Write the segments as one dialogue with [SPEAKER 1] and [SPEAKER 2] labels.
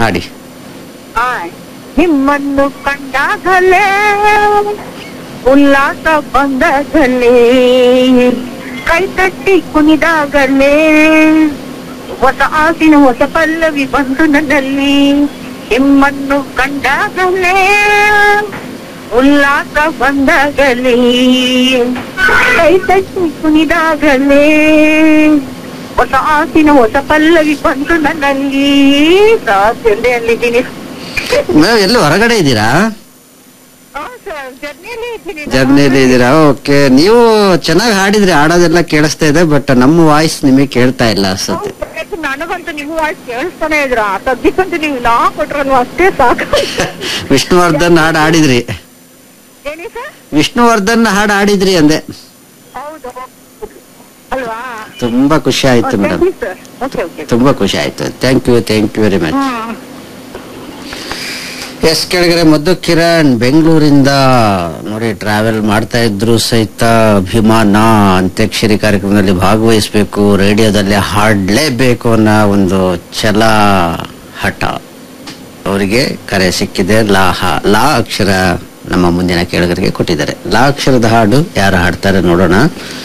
[SPEAKER 1] ಹಾಡಿ
[SPEAKER 2] ಆ, ನಿಮ್ಮನ್ನು ಕಂಡಾಗಲೇ ಉಲ್ಲಾಸ ಬಂದಾಗಲೇ ಕೈ ತಟ್ಟಿ ಕುಣಿದಾಗಲೇ ಹೊಸ ಆಸಿನ ಹೊಸ ಪಲ್ಲವಿ ಬಂದು ನನ್ನಲ್ಲಿ ನಿಮ್ಮನ್ನು ಕಂಡಾಗಲೇ ಉಲ್ಲಾಸ ಬಂದಾಗಲೇ ಕೈ ತಟ್ಟಿ ಕುಣಿದಾಗಲೇ ಹೊಸ ಆಸಿನ ಹೊಸ ಪಲ್ಲವಿ ಬಂದು ನನ್ನಲ್ಲಿ ಸಾಧ್ಯಲ್ಲಿದ್ದೀನಿ
[SPEAKER 1] ಮೇಡಮ್ ಎಲ್ಲೂ ಹೊರಗಡೆ ಇದ್ದೀರಾ
[SPEAKER 2] ಜರ್ನಿಯಲ್ಲಿ ಇದ್ದೀನಿ
[SPEAKER 1] ಜರ್ನಿಲಿ ಇದ್ದೀರಾ ಓಕೆ ನೀವು ಚೆನ್ನಾಗಿ ಹಾಡಿದ್ರಿ ಹಾಡೋದೆಲ್ಲ ಕೇಳಿಸ್ತಾ ಇದೆ ಬಟ್ ನಮ್ಮ ವಾಯ್ಸ್ ನಿಮಗೆ ಕೇಳ್ತಾ ಇಲ್ಲ ಅನ್ಸುತ್ತೆ
[SPEAKER 2] ಹೌದು, ನನಗಂತೂ ನಿಮ್ಮ ವಾಯ್ಸ್ ಕೇಳಿಸ್ತಾನೆ ಇದ್ರ ಸದ್ಯಕ್ಕಂತೂ ನೀವು ಲಾ ಕೊಟ್ರಲ್ವ ಅಷ್ಟೇ ಸಾಕು
[SPEAKER 1] ವಿಷ್ಣುವರ್ಧನ್ ಹಾಡು ಹಾಡಿದ್ರಿ
[SPEAKER 2] ಏನಿ ಸರ್
[SPEAKER 1] ವಿಷ್ಣುವರ್ಧನ್ ಹಾಡು ಹಾಡಿದ್ರಿ ಅಂದೆ
[SPEAKER 2] ಹೌದು ಅಲ್ವಾ
[SPEAKER 1] ತುಂಬಾ ಖುಷಿ ಆಯ್ತು ಮೇಡಮ್
[SPEAKER 2] ಸರ್ ಓಕೆ ಓಕೆ
[SPEAKER 1] ತುಂಬಾ ಖುಷಿ ಆಯ್ತು thank you thank you very much
[SPEAKER 2] hmm
[SPEAKER 1] yes ಕೆಳಗಡೆ ಮದ್ದು ಕಿರಣ್ ಬೆಂಗಳೂರಿಂದ ನೋಡಿ ಟ್ರಾವೆಲ್ ಮಾಡ್ತಾ ಇದ್ರು ಸಹಿತ ಅಭಿಮಾನ ಅಂತ್ಯಾಕ್ಷರಿ ಕಾರ್ಯಕ್ರಮದಲ್ಲಿ ಭಾಗವಹಿಸಬೇಕು ರೇಡಿಯೋದಲ್ಲಿ ಹಾಡ್ಲೇಬೇಕು ಅನ್ನೋ ಒಂದು ಛಲ ಹಠ ಅವರಿಗೆ ಕರೆ ಸಿಕ್ಕಿದೆ ಲಾ ಹ- ಲಾ ಅಕ್ಷರ ನಮ್ಮ ಮುಂದಿನ ಕೇಳುಗರಿಗೆ ಕೊಟ್ಟಿದ್ದಾರೆ ಲಾ ಅಕ್ಷರದ ಹಾಡು ಯಾರು ಹಾಡ್ತಾರೆ ನೋಡೋಣ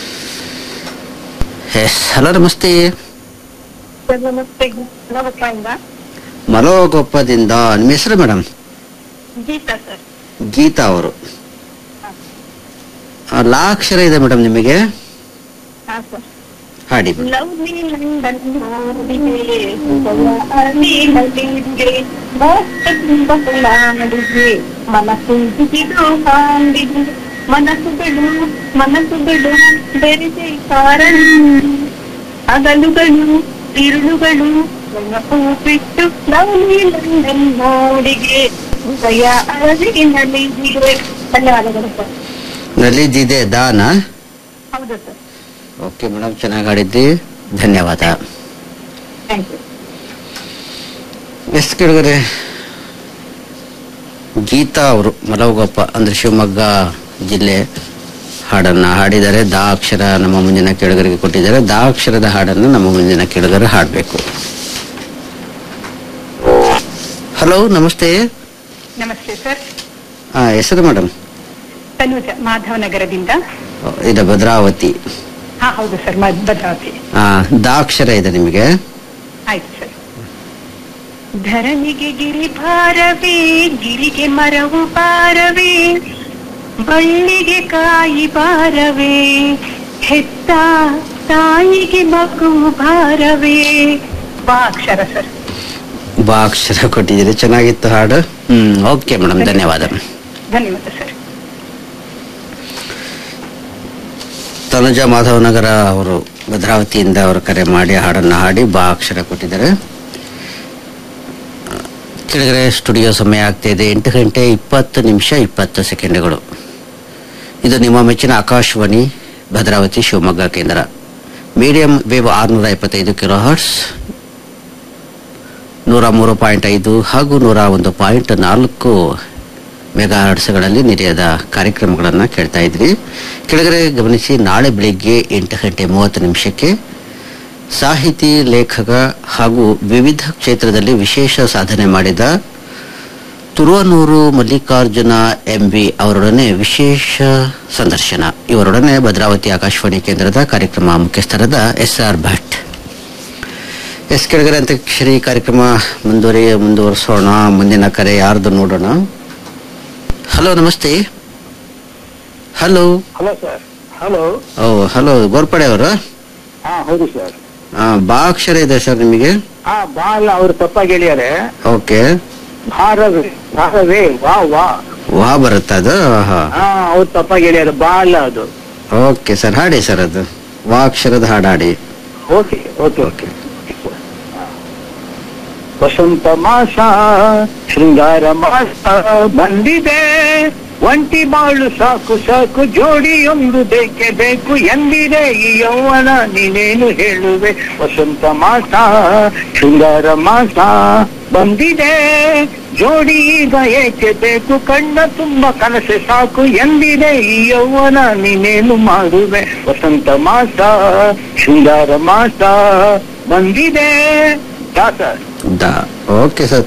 [SPEAKER 1] ಎಸ್ ಹಲೋ ನಮಸ್ತೆ
[SPEAKER 2] ಸರ್ ನಮಸ್ತೆ ನಮಸ್ಕಾರ
[SPEAKER 1] ಮಲೋಗೊಪ್ಪದಿಂದ ನಿಮ್ಮ ಹೆಸರು ಮೇಡಮ್
[SPEAKER 2] ಗೀತಾ ಸರ್
[SPEAKER 1] ಗೀತಾ ಅವರು ಆ, ಲಾ ಅಕ್ಷರ ಇದೆ ಮೇಡಮ್ ನಿಮಗೆ
[SPEAKER 2] ಹಾ ಸರ್
[SPEAKER 1] ಹಾಡಿ ಮೇಡಮ್
[SPEAKER 2] ಲವ್ ಮೀ ಲಂಡನ್ ನೋಡಿದೆ ಅಲ್ಲಿ ನಲ್ಲಿಗೆ ಮೋಸ ತುಂಬ ಮಾಡಿದೆ ಮನಸ್ಸು ಬಿಡು ಹಾಂದಿದೆ ಮನಸ್ಸು ಬಿಡು ಮನಸ್ಸು ಬಿಡು ಬೆರೆದೆ ಕಾರಣ ಹಗಲುಗಳು ತಿರುಳುಗಳು ನೆನಪು ಬಿಟ್ಟು ಲವ್ ಮೀ ಲಂಡನ್ ನೋಡಿಗೆ ಹೃದಯ ಅರವಿನಲ್ಲಿ ಧನ್ಯವಾದಗಳು ಸರ್
[SPEAKER 1] ನಲಿದಿದೆ ದಾನ
[SPEAKER 2] ಹೌದು ಸರ್
[SPEAKER 1] ಓಕೆ ಮೇಡಮ್ ಚೆನ್ನಾಗಿ ಹಾಡಿದ್ರಿ ಧನ್ಯವಾದ
[SPEAKER 2] ಥ್ಯಾಂಕ್ ಯು
[SPEAKER 1] ಎಷ್ಟು ಕೆಳಗಡೆ ಗೀತಾ ಅವರು ಮಲವಗೊಪ್ಪ ಅಂದ್ರೆ ಶಿವಮೊಗ್ಗ ಜಿಲ್ಲೆ ಹಾಡನ್ನ ಹಾಡಿದ್ದಾರೆ ದಾ ಅಕ್ಷರ ನಮ್ಮ ಮುಂದಿನ ಕೆಳಗರಿಗೆ ಕೊಟ್ಟಿದ್ದಾರೆ ದಾ ಅಕ್ಷರದ ಹಾಡನ್ನು ನಮ್ಮ ಮುಂದಿನ ಕೆಳಗರೆ ಹಾಡಬೇಕು ಹಲೋ ನಮಸ್ತೆ
[SPEAKER 2] ನಮಸ್ತೆ ಸರ್
[SPEAKER 1] ಆ, ಹೆಸರು ಮೇಡಮ್
[SPEAKER 2] ತನುಜ ಮಾಧವನಗರದಿಂದ
[SPEAKER 1] ಇದು ಭದ್ರಾವತಿ
[SPEAKER 2] ಹಾ ಹೌದು ಸರ್ ಮ- ಭದ್ರಾವತಿ
[SPEAKER 1] ಆ, ದಾ ಅಕ್ಷರ ಇದೆ ನಿಮಗೆ
[SPEAKER 2] ಆಯ್ತು ಸರ್ ಧರಣಿಗೆ ಗಿರಿ ಭಾರವೇ ಗಿರಿಗೆ ಮರವು ಪಾರವೇ ಬಳ್ಳಿಗೆ ಕಾಯಿ ಬಾರವೇ ಹೆತ್ತ ತಾಯಿಗೆ ಮಗು ಭಾರವೇ ಬಾ ಅಕ್ಷರ ಸರ್
[SPEAKER 1] ಬಾ ಅಕ್ಷರ ಕೊಟ್ಟಿದ್ದೀರಿ ಚೆನ್ನಾಗಿತ್ತು ಹಾಡು ಹ್ಮ್ ಓಕೆ ಮೇಡಮ್ ಧನ್ಯವಾದ
[SPEAKER 2] ಧನ್ಯವಾದ ಸರ್
[SPEAKER 1] ತನುಜ ಮಾಧವನಗರ ಅವರು ಭದ್ರಾವತಿಯಿಂದ ಅವರು ಕರೆ ಮಾಡಿ ಹಾಡನ್ನು ಹಾಡಿ ಬಾ ಅಕ್ಷರ ಕೊಟ್ಟಿದ್ದಾರೆ ಕೆಳಗಡೆ ಸ್ಟುಡಿಯೋ ಸಮಯ ಆಗ್ತಾ ಇದೆ ಎಂಟು ಗಂಟೆ ಇಪ್ಪತ್ತು ನಿಮಿಷ ಇಪ್ಪತ್ತು ಸೆಕೆಂಡ್ಗಳು ಇದು ನಿಮ್ಮ ಮೆಚ್ಚಿನ ಆಕಾಶವಾಣಿ ಭದ್ರಾವತಿ ಶಿವಮೊಗ್ಗ ಕೇಂದ್ರ ಮೀಡಿಯಂ ವೇವ್ ಆರುನೂರ ಇಪ್ಪತ್ತೈದು ಕಿಲೋ ಹರ್ಟ್ಸ್ ನೂರ ಮೂರು ಪಾಯಿಂಟ್ ಐದು ಹಾಗೂ ನೂರ ಒಂದು ಪಾಯಿಂಟ್ ನಾಲ್ಕು ಮೆಗಾ ಹರ್ಟ್ಸ್ಗಳಲ್ಲಿ ನಿಲಯದ ಕಾರ್ಯಕ್ರಮಗಳನ್ನು ಕೇಳ್ತಾ ಇದ್ರಿ ಕೆಳಗಡೆ ಗಮನಿಸಿ ನಾಳೆ ಬೆಳಿಗ್ಗೆ ಎಂಟು ಗಂಟೆ ಮೂವತ್ತು ನಿಮಿಷಕ್ಕೆ ಸಾಹಿತಿ ಲೇಖಕ ಹಾಗೂ ವಿವಿಧ ಕ್ಷೇತ್ರದಲ್ಲಿ ವಿಶೇಷ ಸಾಧನೆ ಮಾಡಿದ ತುರುವನೂರು ಮಲ್ಲಿಕಾರ್ಜುನ ಎಂಬಿ ಅವರೊಡನೆ ವಿಶೇಷ ಸಂದರ್ಶನ ಇವರೊಡನೆ ಭದ್ರಾವತಿ ಆಕಾಶವಾಣಿ ಕೇಂದ್ರದ ಕಾರ್ಯಕ್ರಮ ಮುಖ್ಯಸ್ಥರಾದ ಎಸ್ ಆರ್ ಭಟ್ ಎಸ್ ಕೆಳಗಡೆ ಅಂತ್ಯಾಕ್ಷರಿ ಕಾರ್ಯಕ್ರಮ ಮುಂದುವರಿ ಮುಂದುವರಿಸೋಣ ಮುಂದಿನ ಕರೆ ಯಾರ್ದು ನೋಡೋಣ ಹಲೋ ನಮಸ್ತೆ ಹಲೋ
[SPEAKER 3] ಹಲೋ ಸರ್ ಹಲೋ
[SPEAKER 1] ಓ ಹಲೋ ಗೋರ್ಪಡೆ ಅವರು
[SPEAKER 3] ಹಾ ಹೌದು ಸರ್
[SPEAKER 1] ಬಾ ಅಕ್ಷರ ಇದೆ ಸರ್ ನಿಮಗೆ
[SPEAKER 3] ಹಾ ಬಾಲ ಅವ್ರು ತಪ್ಪಾಗಿ ಹೇಳಿದ್ದಾರೆ
[SPEAKER 1] ಓಕೆ
[SPEAKER 3] ಭಾರವೇ ಭಾರವೇ ವಾ ವಾ
[SPEAKER 1] ವಾ ಬರುತ್ತಾ ಅದು ಹಾ
[SPEAKER 3] ಹಾ ಅವ್ರು ತಪ್ಪಾಗಿ ಹೇಳ್ಯಾರ ಬಾಲ ಅದು
[SPEAKER 1] ಓಕೆ ಸರ್ ಹಾಡಿ ಸರ್ ಅದು ವಾ ಅಕ್ಷರದ ಹಾಡು ಹಾಡಿ
[SPEAKER 3] ಓಕೆ ಓಕೆ ಓಕೆ ವಸಂತ ಮಾಸ ಶೃಂಗಾರ ಮಾಸ ಬಂದಿದೆ ಒಂಟಿ ಬಾಳು ಸಾಕು ಸಾಕು ಜೋಡಿಯೊಂದು ಬೇಕೆ ಬೇಕು ಎಂದಿದೆ ಈ ಯೌವನ ನೀನೇನು ಹೇಳುವೆ ವಸಂತ ಮಾಸ ಶೃಂಗಾರ ಮಾಸ ಬಂದಿದೆ ಜೋಡಿ ಈಗ ಏಕೆ ಬೇಕು ಕಣ್ಣ ತುಂಬ ಕನಸೆ ಸಾಕು ಎಂದಿದೆ ಈ ಯೌವನ ನೀನೇನು ಮಾಡುವೆ ವಸಂತ ಮಾಸ ಶೃಂಗಾರ ಮಾಸ ಬಂದಿದೆ ಸರ್
[SPEAKER 1] ದಾ ಓಕೆ ಸರ್